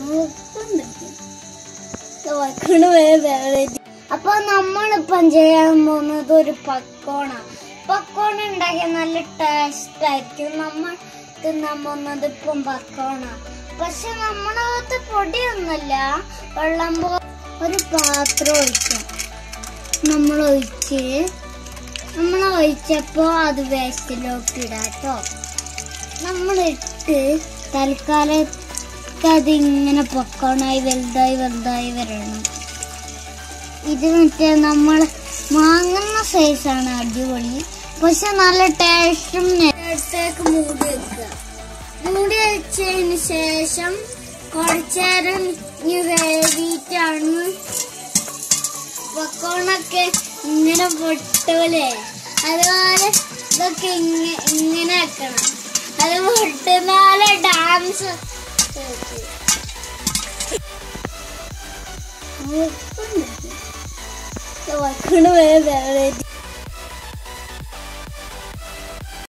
അപ്പൊ നമ്മളിപ്പം ചെയ്യാൻ പോകുന്നത് ഒരു പക്കോണ പക്കോണ ഉണ്ടാക്കിയ നല്ല ടേസ്റ്റ് ആയിരിക്കും നമ്മൾ തിന്നാൻ പോകുന്നത് ഇപ്പം പക്കോണ പക്ഷെ നമ്മളകത്ത് പൊടിയൊന്നുമില്ല വെള്ളം പോ ഒരു പാത്രം ഒഴിക്കാം നമ്മൾ ഒഴിച്ച് നമ്മൾ ഒഴിച്ചപ്പോ അത് വേസ്റ്റിലോട്ട് ഇടാട്ടോ നമ്മളിട്ട് തൽക്കാലം അതിങ്ങനെ പൊക്കോണായി വലുതായി വലുതായി വരണം ഇത് മറ്റേ നമ്മൾ വാങ്ങുന്ന സൈസാണ് അടിപൊളി പക്ഷെ നല്ല ടേസ്റ്റും അടുത്തേക്ക് മൂടി വെക്കുക മൂടി വെച്ചതിന് ശേഷം കുറച്ചേരം ഇനി വേവിയിട്ടാണ് പൊക്കോണൊക്കെ ഇങ്ങനെ പൊട്ടൂലേ അതുപോലെ ഇതൊക്കെ ഇങ്ങ- ഇങ്ങനെ വെക്കണം അത് പൊട്ടുന്നാലെ ഡാൻസ് വക്കണ വേറെ